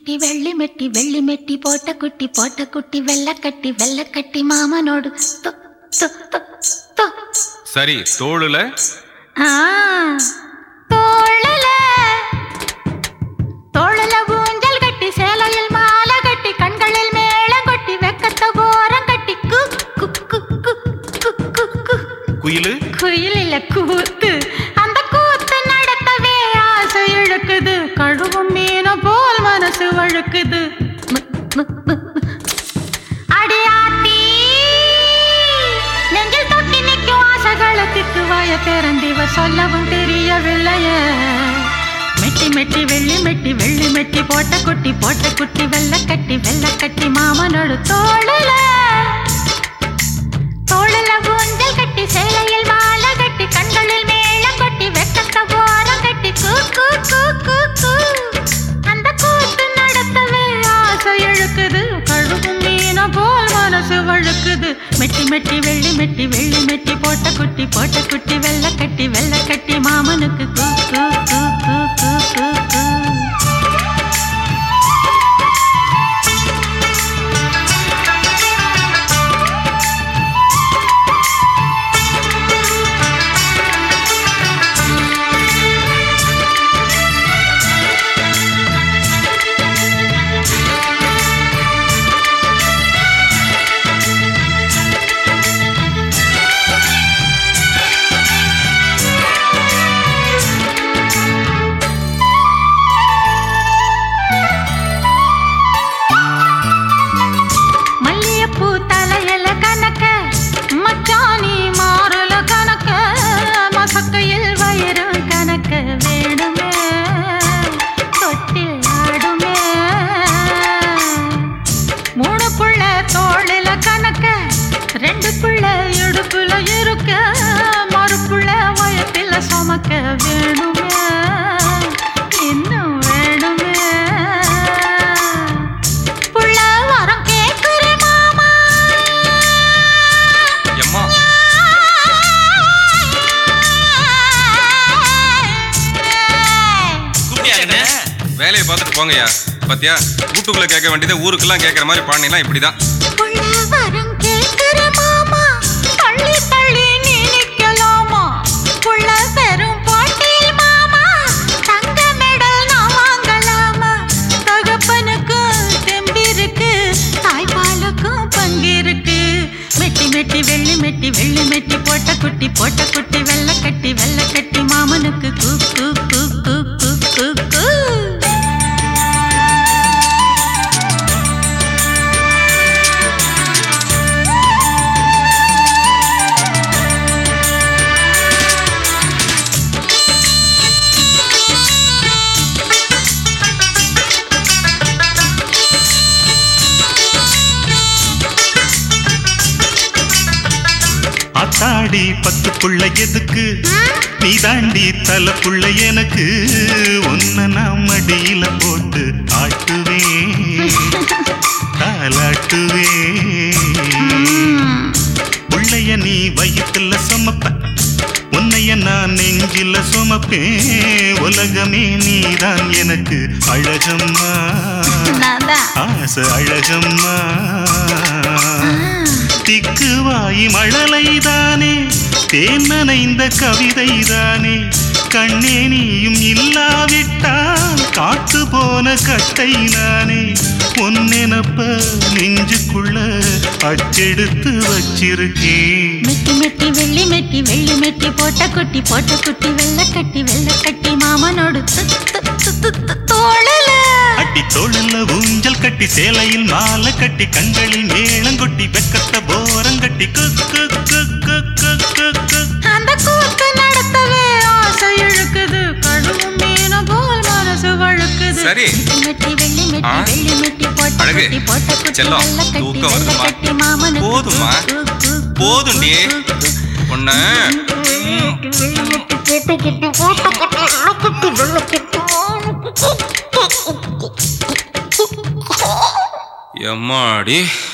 மெட்டி வெள்ளி மெட்டி வெள்ளி மெட்டி போட்ட குட்டி போட்ட குட்டி வெள்ளக்கட்டி வெள்ளக்கட்டி மாமனோடு தொ, தொ, தொ, தொ. சரி தோளுல ஆ, தோளுல தோளுல ஊஞ்சல் கட்டி சேலையில் மாலை கட்டி கண்களில் மேளம் கொட்டி வெக்கத்த ஓரம் கட்டி கு கு கு கு கு கு கு குயிலு குயில் இல்ல கூத்து அந்த கூத்து நடத்தவே ஆசை இழுக்குது கழுவும் மீன போல் மனசு வழுக்குது மு- மு- மு- மு. அடி ஆத்தி, நெஞ்சில் தொட்டி நிற்கும் ஆசைகளை திக்குவாய திறந்திவ சொல்லவும் தெரியவில்லையே மெட்டி மெட்டி வெள்ளி மெட்டி வெள்ளி மெட்டி போட்ட குட்டி போட்ட குட்டி வெள்ளை கட்டி வெள்ளை கட்டி மாமனோடு தோளுல தோளுல ஊஞ்சல் கட்டி சேலையில் மாலை கட்டி கண்களில் மேளம் கொட்டி வெக்கத்த ஓரம் கட்டி கூ கூ கூ கூ கூ அந்த கூத்து நடத்தவே ஆசை இழுக்குது கழுவும் மீன போல் மனசு வழுக்குது மெட்டி மெட்டி வெள்ளி மெட்டி வெள்ளி மெட்டி போட்ட குட்டி போட்ட குட்டி வெள்ளை கட்டி வெள்ளை கட்டி மாமனுக்கு கூ கூ கூ கூ கூ கூ கூ மல்லியப்பூ தலையில கணக்க மச்சானி மாறல கணக்க மசக்கையில் வயிறு கணக்க வேணுமே தொட்டில் ஆடுமே மூணு புள்ள தோளில கணக்க ரெண்டு புள்ள இடுப்புல இருக்க மறுப்புள்ள வயத்தில சுமக்க வேணுமே இன்னும் வேணுமே புள்ள வரம் கேக்குற மாமா எம்மா வேலையை பார்த்துட்டு போங்கய்யா பாத்தியா வீட்டுக்குள்ள கேட்க வேண்டியதை ஊருக்கெல்லாம் கேட்கற மாதிரி பாடினா இப்படிதான் புள்ள வரம் கேக்குற மாமா தள்ளி தள்ளி நீ நிக்கலாமா புள்ள பெரும் போட்டியில் மாமா தங்க மெடல் நான் வாங்கலாமா தகப்பனுக்கும் தெம்பிருக்கு தாய்ப்பாலுக்கும் பங்கிருக்கு மெட்டி மெட்டி வெள்ளி மெட்டி வெள்ளி மெட்டி போட்ட குட்டி போட்ட குட்டி வெள்ளை கட்டி வெள்ளை கட்டி மாமனுக்கு கூ கூ கூ கூ கூ கூ கூ அத்தாடி பத்து புள்ள எதுக்கு நீ தாண்டி தலை புள்ள எனக்கு உன்னை நான் மடியில போட்டு ஆட்டுவேன் தாலாட்டுவேன் புள்ளைய நீ வயிற்றுல சுமப்ப உன்னைய நான் நெஞ்சில சுமப்பேன் உலகமே நீதான் எனக்கு அழகம்மா நான்தான் ஆசை அழகம்மா திக்கு வாய் மழலைதானே தேன் நனைந்த கவிதைதானே கண்ணே நீயும் இல்லாவிட்டால் காத்து போன கட்டை நானே பொன்னெனப்ப நெஞ்சுக்குள்ள அச்செடுத்து வச்சிருக்கேன் மெட்டி மெட்டி வெள்ளி மெட்டி வெள்ளி மெட்டி போட்ட குட்டி போட்ட குட்டி வெள்ளை கட்டி வெள்ளை கட்டி மாமனோடு து- து- து- து- து- தோளுல அட்டி தோழல்ல ஊஞ்சல் கட்டி சேலையில் மாலை கட்டி கண்களில் மேளங்கொட்டி வெக்கத்த போரங்கட்டி குக்கு குக்கு குக்கு குக்கு அந்த கூத்து நடத்தவே ஆசை இழுக்குது கழுவும் மீன போல் மனசு வழுக்குது சரி. மெட்டி மெட்டி வெள்ளி மெட்டி ஆ? வெள்ளி மெட்டி போட்ட அழகு. குட்டி போட்ட குட்டி செல்லம், வெள்ளை கட்டி தூக்கம் வெள்ளை வருதும்மா. கட்டி மாமனுக்கு போதும்மா. கு- கு- கு- கு- போதும்டி. கு- கு- உன்ன எம்மாடி